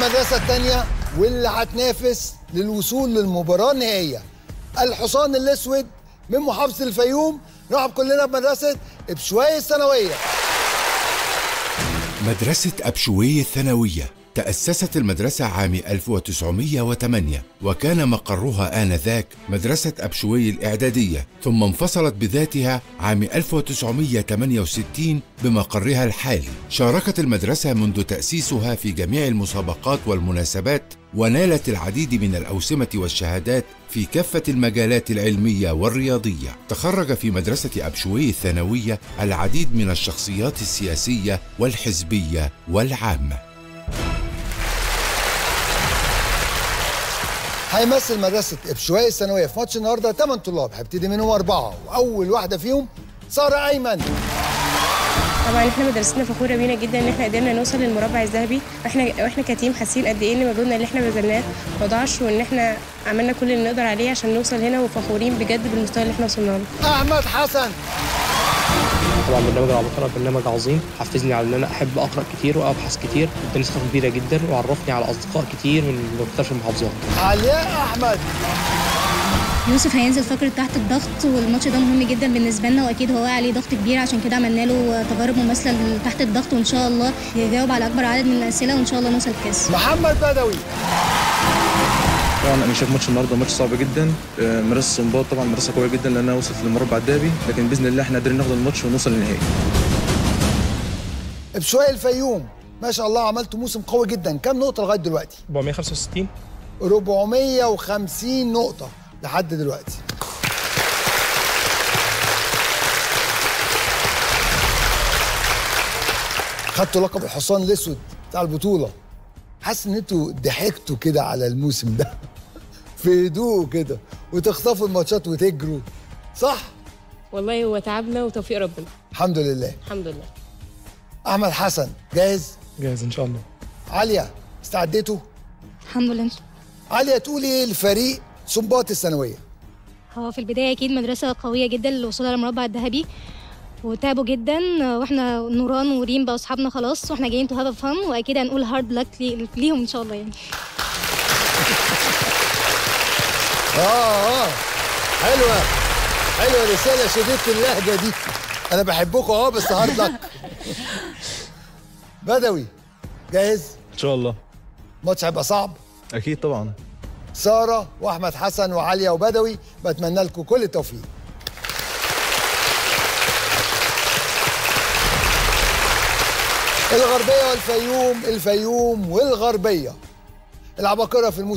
المدرسة الثانية واللي هتنافس للوصول للمباراة النهائية الحصان الأسود من محافظة الفيوم نرحب كلنا بمدرسة بشوية الثانوية مدرسة أبشوي الثانوية تأسست المدرسة عام 1908 وكان مقرها آنذاك مدرسة أبشوي الإعدادية ثم انفصلت بذاتها عام 1968 بمقرها الحالي شاركت المدرسة منذ تأسيسها في جميع المسابقات والمناسبات ونالت العديد من الأوسمة والشهادات في كافة المجالات العلمية والرياضية تخرج في مدرسة أبشوي الثانوية العديد من الشخصيات السياسية والحزبية والعامة هيمثل مدرسة إبشوية الثانوية في ماتش النهاردة 8 طلاب هيبتدي منهم أربعة وأول واحدة فيهم سارة أيمن طبعا احنا مدرستنا فخوره بينا جدا ان احنا قدرنا نوصل للمربع الذهبي واحنا واحنا كتيم حاسين قد ايه ان مجهودنا اللي احنا بذلناه ما ضاعش وان احنا عملنا كل اللي نقدر عليه عشان نوصل هنا وفخورين بجد بالمستوى اللي احنا وصلنا له أحمد حسن طبعا برنامج العباقرة برنامج عظيم حفزني على ان انا احب اقرا كتير وابحث كتير اداني ثقه كبيره جدا وعرفني على اصدقاء كتير من مختلف المحافظات علياء أحمد يوسف هينزل فقرة تحت الضغط والماتش ده مهم جدا بالنسبة لنا واكيد هو عليه ضغط كبير عشان كده عملنا له تجارب مماثلة تحت الضغط وان شاء الله يجاوب على اكبر عدد من الاسئلة وان شاء الله نوصل الكاس محمد بدوي طبعا انا شايف ماتش النهارده ماتش صعب جدا آه، مدرسه صنباط طبعا مدرسه قويه جدا لانها وصلت للمربع الذهبي لكن باذن الله احنا قادرين ناخد الماتش ونوصل للنهائي بشوية الفيوم ما شاء الله عملتوا موسم قوي جدا كام نقطة لغاية دلوقتي 465 450 نقطة لحد دلوقتي خدتوا لقب الحصان الاسود بتاع البطولة حاسس ان انتوا ضحكتوا كده على الموسم ده في هدوء كده وتخطفوا الماتشات وتجروا صح؟ والله هو تعبنا وتوفيق ربنا الحمد لله الحمد لله احمد حسن جاهز؟ جاهز ان شاء الله عليا استعديتوا؟ الحمد لله عليا تقولي ايه لفريق سنباط الثانوية؟ هو في البداية اكيد مدرسة قوية جدا للوصول للمربع الذهبي وتعبوا جدا واحنا نوران وريم بقى اصحابنا خلاص واحنا جايين تو هاف فن واكيد هنقول هارد لك ليهم ان شاء الله يعني اه اه حلوه حلوه رساله شديده اللهجه دي انا بحبكم اه بس هارد لك بدوي جاهز ان شاء الله الماتش هيبقى صعب اكيد طبعا ساره واحمد حسن وعليا وبدوي بتمنى لكم كل التوفيق الغربيه والفيوم الفيوم والغربيه العباقره في الموسم